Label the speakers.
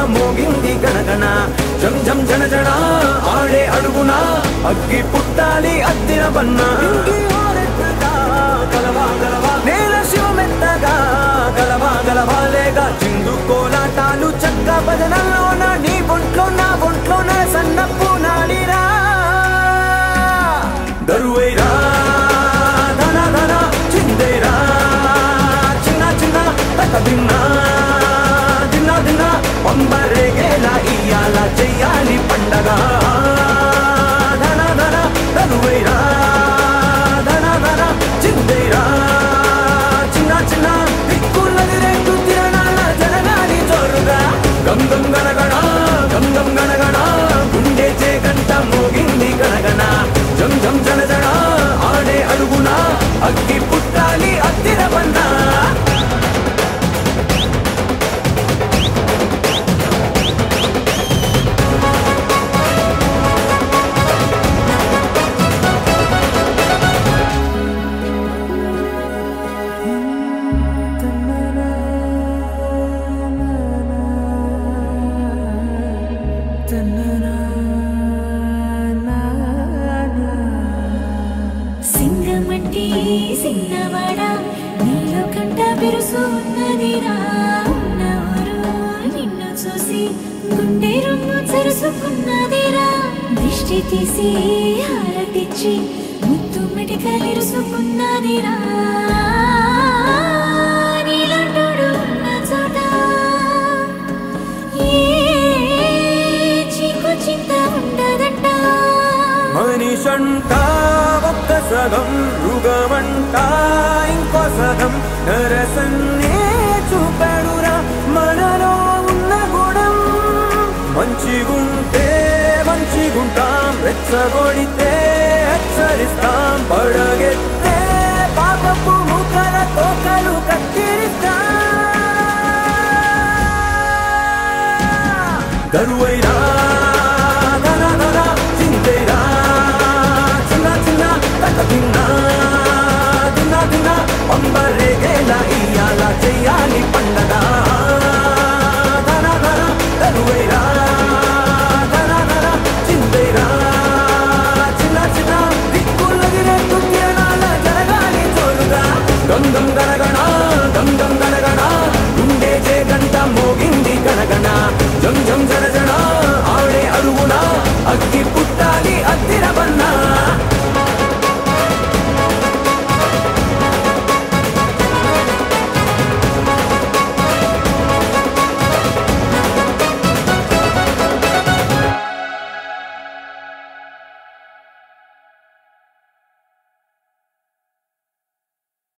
Speaker 1: మోగింది గణగణ జం జం జన జన ఆడే అడుగున అగ్గి పుట్టాలి అద్దిన బన్న గలవా గలవా నేల శివమెత్తగా గలవా గలవా లేగా చిందు కోలాటాలు చక్క భజనల్లోన నీ ఒంట్లో నా ఒంట్లో నా సన్నప్పు నాడిరా దరువైరా ధన ధన చిందేరా చిన్న చిన్న తక దిన్నా దిన్న దిన్న పంబరేగేలా ఇయ్యాల చెయ్యాలి పండగ ధన ధన దరువైరా ధన ధన చిందేరా చిన్న చిన్న దిక్కులది రెండు తిరణాల జనగాని జోరుగా గం గం గణగణ గం గం గణగణ గుండె చే గంట మోగింది గణగణ జం జం జన జన ఆడే అడుగున అగ్గి పుట్టాలి అద్దిన బన్నా
Speaker 2: సింగమంటి సిన్నవాడా నీలో కంట పెరుసు ఉన్నదిరా ఉన్నవారు నిన్ను చూసి గుండె రొమ్ము చరుసుకున్నదిరా దృష్టి తీసి హారతిచ్చి ముద్దు మెటికలిరుసుకున్నదిరా నీలంటోడు ఉన్న చోట ఏ చీకు చింత ఉండదంట
Speaker 1: మనిషంట ఒక్క సగం మృగమంట ఇంకో సగం నరసన్నే చూపాడురా మనలో ఉన్న గుణం మంచిగుంటే మంచిగుంటాం రెచ్చగొడితే హెచ్చరిస్తాం పడగెత్తే పాపపు ముఖల తోకలు కత్తిరిస్తాం దరువైరా